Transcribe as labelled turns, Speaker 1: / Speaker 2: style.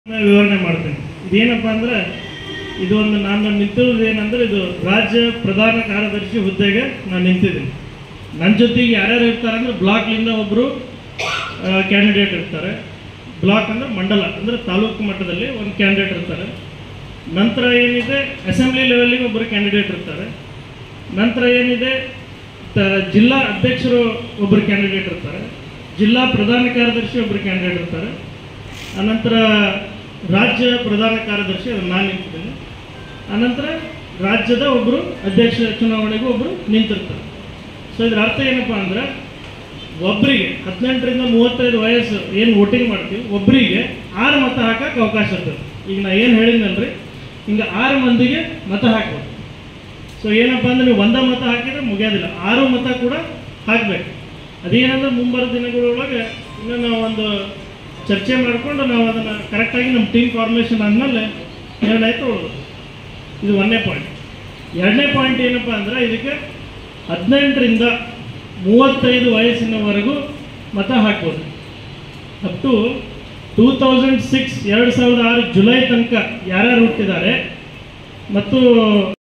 Speaker 1: ನಾನು ವಿವರಣೆ ಮಾಡ್ತೀನಿ ಇದೇನಪ್ಪ ಅಂದ್ರೆ ಇದು ಒಂದು ನಾನು ನಿಂತಿರೋದು ಏನಂದ್ರೆ ಇದು ರಾಜ್ಯ ಪ್ರಧಾನ ಕಾರ್ಯದರ್ಶಿ ಹುದ್ದೆಗೆ ನಾನು ನಿಂತಿದ್ದೀನಿ ನನ್ನ ಜೊತೆಗೆ ಯಾರ್ಯಾರು ಇರ್ತಾರೆ ಅಂದ್ರೆ ಬ್ಲಾಕ್ಲಿಂದ ಒಬ್ಬರು ಕ್ಯಾಂಡಿಡೇಟ್ ಇರ್ತಾರೆ ಬ್ಲಾಕ್ ಅಂದ್ರೆ ಮಂಡಲ ಅಂದ್ರೆ ತಾಲೂಕು ಮಟ್ಟದಲ್ಲಿ ಒಂದು ಕ್ಯಾಂಡಿಡೇಟ್ ಇರ್ತಾರೆ ನಂತರ ಏನಿದೆ ಅಸೆಂಬ್ಲಿ ಲೆವೆಲ್ಲಿಗೆ ಒಬ್ಬರು ಕ್ಯಾಂಡಿಡೇಟ್ ಇರ್ತಾರೆ ನಂತರ ಏನಿದೆ ತ- ಜಿಲ್ಲಾ ಅಧ್ಯಕ್ಷರು ಒಬ್ಬರು ಕ್ಯಾಂಡಿಡೇಟ್ ಇರ್ತಾರೆ ಜಿಲ್ಲಾ ಪ್ರಧಾನ ಕಾರ್ಯದರ್ಶಿ ಒಬ್ಬರು ಕ್ಯಾಂಡಿಡೇಟ್ ಇರ್ತಾರೆ ಅನಂತರ ರಾಜ್ಯ ಪ್ರಧಾನ ಕಾರ್ಯದರ್ಶಿ ಅದು ನಾನು ನಿಂತಿದ್ದೇನೆ ಅನಂತರ ರಾಜ್ಯದ ಒಬ್ಬರು ಅಧ್ಯಕ್ಷ ಚುನಾವಣೆಗೂ ಒಬ್ಬರು ನಿಂತಿರ್ತಾರೆ ಸೊ ಇದ್ರ ಅರ್ಥ ಏನಪ್ಪ ಅಂದ್ರೆ ಒಬ್ಬರಿಗೆ ಹದಿನೆಂಟರಿಂದ ಮೂವತ್ತೈದು ವಯಸ್ಸು ಏನು ವೋಟಿಂಗ್ ಮಾಡ್ತೀವಿ ಒಬ್ಬರಿಗೆ ಆರು ಮತ ಹಾಕಕ್ಕೆ ಅವಕಾಶ ಇರ್ತದೆ ಈಗ ನಾ ಏನು ಹೇಳಿದ್ನಲ್ರಿ ಹಿಂಗೆ ಆರು ಮಂದಿಗೆ ಮತ ಹಾಕ್ಬೋದು ಸೊ ಏನಪ್ಪ ಅಂದ್ರೆ ನೀವು ಒಂದ ಮತ ಹಾಕಿದ್ರೆ ಮುಗಿಯೋದಿಲ್ಲ ಆರು ಮತ ಕೂಡ ಹಾಕ್ಬೇಕು ಅದೇನಂದ್ರೆ ಮುಂಬರೋ ದಿನಗಳೊಳಗೆ ಇನ್ನು ನಾವು ಒಂದು ಚರ್ಚೆ ಮಾಡಿಕೊಂಡು ನಾವು ಅದನ್ನು ಕರೆಕ್ಟಾಗಿ ನಮ್ಮ ಟೀಮ್ ಫಾರ್ಮೇಷನ್ ಆದಮೇಲೆ ಏನಾಯ್ತು ಉಳ್ದು ಇದು ಒಂದನೇ ಪಾಯಿಂಟ್ ಎರಡನೇ ಪಾಯಿಂಟ್ ಏನಪ್ಪ ಅಂದ್ರೆ ಇದಕ್ಕೆ ಹದಿನೆಂಟರಿಂದ ಮೂವತ್ತೈದು ವಯಸ್ಸಿನವರೆಗೂ ಮತ ಹಾಕ್ಬೋದು up to two thousand six ಎರಡು ಸಾವಿರದ ಆರು ಜುಲೈ ತನಕ ಯಾರ್ಯಾರು ಹುಟ್ಟಿದ್ದಾರೆ ಮತ್ತು